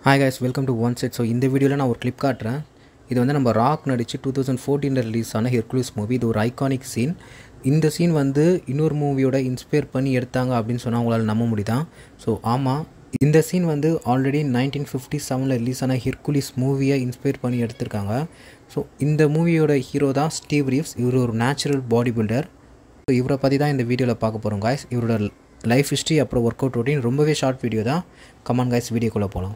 Hi guys welcome to one set so இந்த வீடியோவில் நான் ஒரு கிளிப் காட்டுறேன் இது வந்து நம்ம ராக் நடித்து டூ தௌசண்ட் ஃபோர்டீனில் ரிலீஸ் ஆன ஹெர்குலிஸ் மூவி இது ஒரு ஐகானிக் சீன் இந்த சீன் வந்து இன்னொரு மூவியோட இன்ஸ்பயர் பண்ணி எடுத்தாங்க அப்படின்னு சொன்னால் உங்களால் நம்ப முடியுதான் ஸோ ஆமாம் இந்த சீன் வந்து ஆல்ரெடி நைன்டீன் ஃபிஃப்டி செவனில் ரிலீஸ் ஆன ஹெர்குலிஸ் மூவியை இன்ஸ்பயர் பண்ணி எடுத்திருக்காங்க ஸோ இந்த மூவியோட ஹீரோ தான் ஸ்டீவ் ரீவ்ஸ் இவர் ஒரு நேச்சுரல் பாடி பில்டர் ஸோ இவரை பற்றி தான் இந்த வீடியோவில் பார்க்க போகிறோம் காய்ஸ் இவரோட லைஃப் ஹிஸ்ட்ரி அப்புறம் ஒர்க் அவுட் ரொட்டீன் ரொம்பவே ஷார்ட் வீடியோ தான் கமான் காய்ஸ் வீடியோக்குள்ளே போகலாம்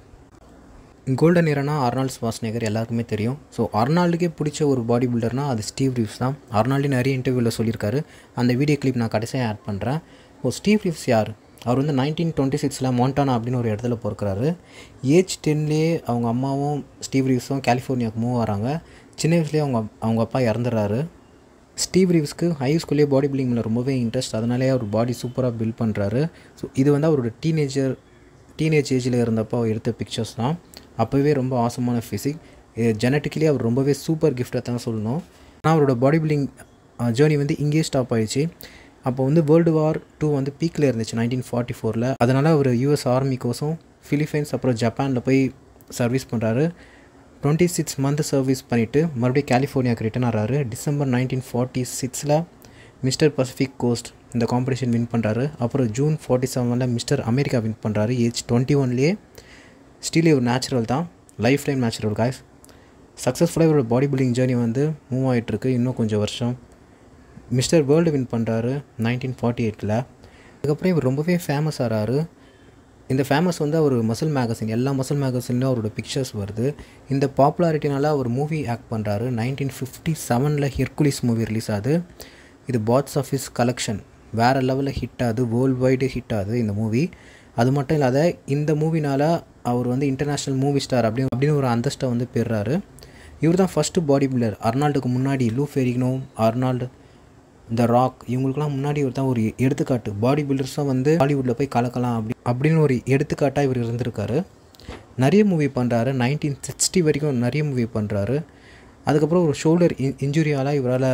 கோல்டன் ஏரனா அர்னால்ட் ஸ்வாஸ்நேகர் எல்லாருக்குமே தெரியும் ஸோ அர்னால்டுக்கே பிடிச்ச ஒரு பாடி பில்டர்னால் அது ஸ்டீவ் ரீவ்ஸ் தான் அர்னால்டு நிறைய இன்டர்வியூவில் சொல்லியிருக்காரு அந்த வீடியோ கிளிப் நான் கடைசியாக ஆட் பண்ணுறேன் ஓ ஸ்டீவ் ரீவ்ஸ் யார் அவர் வந்து நைன்டீன் டுவெண்ட்டி சிக்ஸில் மோண்டானா அப்படின்னு ஒரு இடத்துல பிறக்கிறாரு ஏஜ் டென்லேயே அவங்க அம்மாவும் ஸ்டீவ் ரீவ்ஸும் கலிஃபோர்னியாவுக்கு மூவ் வராங்க சின்ன வயசுலேயே அவங்க அவங்க அப்பா இறந்துடுறாரு ஸ்டீவ் ரீவ்ஸ்க்கு ஹை ஸ்கூல்லேயே பாடி பில்டிங்கில் ரொம்பவே இன்ட்ரெஸ்ட் அதனாலே அவர் பாடி சூப்பராக பில்ட் பண்ணுறாரு ஸோ இது வந்து அவரோட டீனேஜர் டீனேஜ் ஏஜில் இருந்தப்போ அவர் எடுத்த பிக்சர்ஸ் தான் அப்போவே ரொம்ப ஆசமான ஃபிசிக் ஜெனட்டிக்கலி அவர் ரொம்பவே சூப்பர் கிஃப்டாக தான் சொல்லணும் ஆனால் அவரோட பாடி பில்டிங் ஜேர்னி வந்து இங்கேயே ஸ்டாப் ஆயிடுச்சு அப்போ வந்து வேர்ல்டு வார் டூ வந்து பீக்கில் இருந்துச்சு நைன்டீன் ஃபார்ட்டி ஃபோரில் அதனால் அவர் யூஎஸ் ஆர்மிக்கோசம் ஃபிலிப்பைன்ஸ் அப்புறம் ஜப்பானில் போய் சர்வீஸ் பண்ணுறாரு டுவெண்ட்டி சிக்ஸ் மந்த் சர்வீஸ் பண்ணிவிட்டு மறுபடியும் கலிஃபோர்னியாவுக்கு ரிட்டர்ன் ஆகிறாரு டிசம்பர் நைன்டீன் ஃபார்ட்டி சிக்ஸில் மிஸ்டர் பசிபிக் கோஸ்ட் இந்த காம்படிஷன் வின் பண்ணுறாரு அப்புறம் ஜூன் ஃபார்ட்டி செவனில் மிஸ்டர் அமெரிக்கா வின் பண்ணுறாரு ஏஜ் டுவெண்ட்டி ஒன்லேயே ஸ்டில் ஒரு நேச்சுரல் தான் லைஃப் டைம் நேச்சுரல் காய்ஸ் சக்ஸஸ்ஃபுல்லாக இவரோட பாடி பில்டிங் ஜேர்னி வந்து மூவ் ஆகிட்டுருக்கு இன்னும் கொஞ்சம் வருஷம் மிஸ்டர் வேர்ல்டு வின் பண்ணுறாரு நைன்டீன் ஃபார்ட்டி எயிட்டில் அதுக்கப்புறம் இவர் ரொம்பவே ஃபேமஸ் ஆகிறாரு இந்த ஃபேமஸ் வந்து அவர் மசில் மேகசின் எல்லா மசில் மேகசின்லையும் அவரோட பிக்சர்ஸ் வருது இந்த பாப்புலாரிட்டினால அவர் மூவி ஆக்ட் பண்ணுறாரு நைன்டீன் ஃபிஃப்டி செவனில் ஹெர்குலிஸ் மூவி ரிலீஸ் ஆகுது இது பாக்ஸ் ஆஃபீஸ் கலெக்ஷன் வேறு லெவலில் ஹிட் ஆகுது வேர்ல்டு வைடு ஹிட் ஆகுது இந்த மூவி அது மட்டும் இல்லாத இந்த மூவினால் அவர் வந்து இன்டர்நேஷ்னல் மூவி ஸ்டார் அப்படி அப்படின்னு ஒரு அந்தஸ்ட்டை வந்து பெறுறாரு இவர் தான் ஃபஸ்ட்டு பாடி பில்டர் அர்னால்டுக்கு முன்னாடி லூ ஃபெரிக்னோ அர்னால்டு இந்த ராக் இவங்களுக்குலாம் முன்னாடி இவர் தான் ஒரு எடுத்துக்காட்டு பாடி பில்டர்ஸாக வந்து ஹாலிவுட்டில் போய் கலக்கலாம் அப்படி அப்படின்னு ஒரு எடுத்துக்காட்டாக இவர் இருந்திருக்காரு நிறைய மூவி பண்ணுறாரு நைன்டீன் சிக்ஸ்டி வரைக்கும் நிறைய மூவி பண்ணுறாரு அதுக்கப்புறம் ஒரு ஷோல்டர் இன்ஜுரியால் இவரால்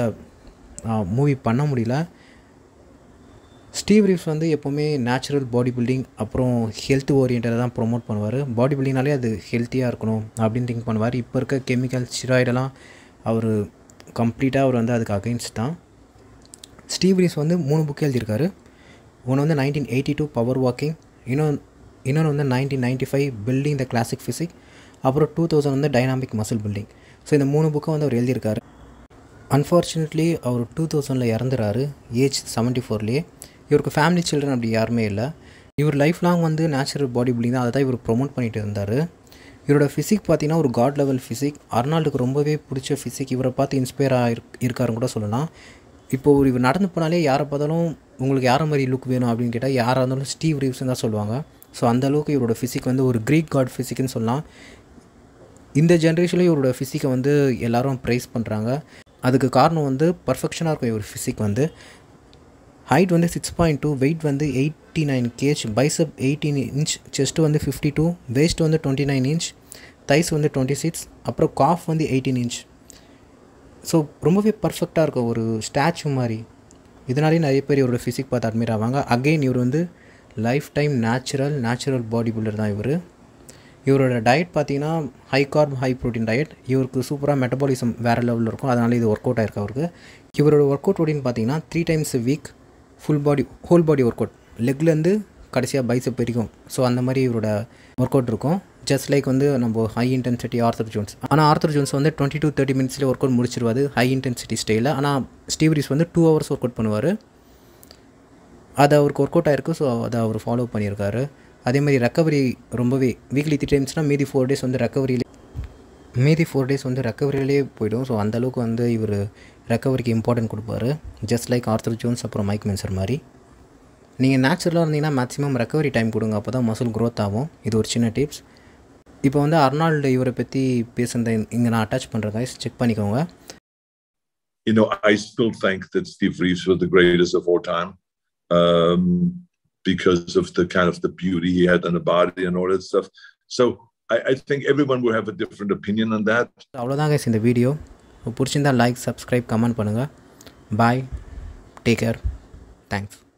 மூவி பண்ண முடியல ஸ்டீவ் ரீவ்ஸ் வந்து எப்போவுமே நேச்சுரல் பாடி பில்டிங் அப்புறம் ஹெல்த் ஓரியன்டாக தான் ப்ரொமோட் பண்ணுவார் பாடி பில்டிங்னாலே அது ஹெல்த்தியாக இருக்கணும் அப்படின்னு திங்க் பண்ணுவார் இப்போ இருக்க கெமிக்கல் ஸ்டிராய்டெல்லாம் அவர் கம்ப்ளீட்டாக அவர் வந்து அதுக்கு அகைன்ஸ்ட் தான் ஸ்டீவ் ரீவ்ஸ் வந்து மூணு புக் எழுதியிருக்காரு ஒன்று வந்து nineteen eighty two power walking இன்னொன்று இன்னொன்று வந்து nineteen ninety five building the classic physique அப்புறம் டூ தௌசண்ட் வந்து டைனாமிக் மசில் பில்டிங் ஸோ இந்த மூணு புக்கை வந்து அவர் எழுதியிருக்காரு அன்ஃபார்ச்சுனேட்லி அவர் டூ தௌசண்டில் இறந்துறாரு ஏஜ் செவன்ட்டி ஃபோர்லேயே இவருக்கு ஃபேமிலி சில்ட்ரன் அப்படி யாருமே இல்லை இவர் லைஃப் லாங் வந்து நேச்சுரல் பாடி பில்டிங் தான் அதை தான் இவர் ப்ரொமோட் பண்ணிட்டு இருந்தார் இவரோட ஃபிசிக் பார்த்தீங்கன்னா ஒரு காட் லெவல் ஃபிசிக் அர்னால்டுக்கு ரொம்பவே பிடிச்ச ஃபிசிக் இவரை பார்த்து இன்ஸ்பயர் ஆகிரு இருக்காருன்னு கூட சொல்லலாம் இப்போ ஒரு இவர் நடந்து போனாலே யாரை பார்த்தாலும் உங்களுக்கு யாரை மாதிரி லுக் வேணும் அப்படின்னு கேட்டால் யாராக இருந்தாலும் ஸ்டீவ் ரீவ்ஸ்னு தான் சொல்லுவாங்க ஸோ அந்தளவுக்கு இவரோட ஃபிசிக் வந்து ஒரு க்ரீக் காட் ஃபிசிக்னு சொல்லலாம் இந்த ஜென்ரேஷன்லேயும் இவரோட ஃபிசிக்கை வந்து எல்லோரும் ப்ரைஸ் பண்ணுறாங்க அதுக்கு காரணம் வந்து பர்ஃபெக்ஷனாக இருக்கும் இவர் ஃபிசிக் வந்து ஹைட் வந்து சிக்ஸ் பாயிண்ட் டூ வெயிட் வந்து eighty nine K G bicep eighteen inch chest வந்து ஃபிஃப்டி டூ வேஸ்ட் வந்து டுவெண்ட்டி நைன் இன்ச் தைஸ் வந்து டுவெண்ட்டி சிக்ஸ் அப்புறம் காஃப் வந்து எயிட்டீன் இன்ச் ஸோ ரொம்பவே பர்ஃபெக்டாக இருக்கும் ஒரு ஸ்டாச்சு மாதிரி இதனாலே நிறைய பேர் இவரோட ஃபிசிக் பார்த்து அட்மிட் ஆவாங்க அகெயின் இவர் வந்து life time natural natural body builder தான் இவர் இவரோட டயட் பார்த்தீங்கன்னா high carb high protein diet இவருக்கு சூப்பராக மெட்டபாலிசம் வேறு லெவலில் இருக்கும் அதனால் இது ஒர்க் அவுட் ஆயிருக்கு அவருக்கு இவரோட ஒர்க் அவுட் ரொட்டீன் பார்த்தீங்கன்னா three times week full body whole body work out லெக்லேருந்து கடைசியாக பைசப் வரைக்கும் ஸோ அந்த மாதிரி இவரோட ஒர்க் அவுட் இருக்கும் ஜஸ்ட் லைக் வந்து நம்ம ஹை இன்டென்சிட்டி ஆர்த்தர் ஜோன்ஸ் ஆனால் ஆர்த்தர் ஜோன்ஸ் வந்து டுவெண்ட்டி டூ தேர்ட்டி மினிட்ஸ்லேயே ஒர்க் அவுட் முடிச்சிருவாது ஹை இன்டென்சிட்டி ஸ்டைலில் ஆனால் ஸ்டீவரிஸ் வந்து டூ ஹவர்ஸ் ஒர்க் அவுட் பண்ணுவார் அது அவருக்கு ஒர்க் அவுட் ஆயிருக்கு ஸோ அதை அவர் ஃபாலோ பண்ணியிருக்காரு அதே மாதிரி ரெக்கவரி ரொம்பவே வீக்லி த்ரீ டைம்ஸ்னால் மீதி ஃபோர் டேஸ் வந்து ரெக்கவரியிலே மீதி ஃபோர் டேஸ் வந்து ரெக்கவரியிலே போயிடும் ஸோ அந்தளவுக்கு வந்து இவர் ரெக்கவரிக்கு இம்பார்ட்டன்ட் கொடுப்பாரு ஜஸ்ட் லைக் ஆர்த்தர் ஜோன்ஸ் அப்புறம் மைக் மென்சர் மாதிரி நீங்கள் நேச்சுரலாக இருந்தீங்கன்னா மேக்ஸிமம் ரெக்கவரி டைம் கொடுங்க அப்போ தான் மசில் க்ரோத் ஆகும் இது ஒரு சின்ன டிப்ஸ் இப்போ வந்து அர்னால்டு இவரை பற்றி பேசுனதை இங்கே நான் அட்டாச் பண்ணுறேன் கைஸ் செக் பண்ணிக்கோங்க You know, I still think that Steve Reeves was the greatest of all time um, because of the kind of the beauty he had on the body and all that stuff. So I, I think everyone will have a different opinion on that. அவ்வளோதான் guys இந்த video பிடிச்சிருந்தா like subscribe comment பண்ணுங்கள் bye take care thanks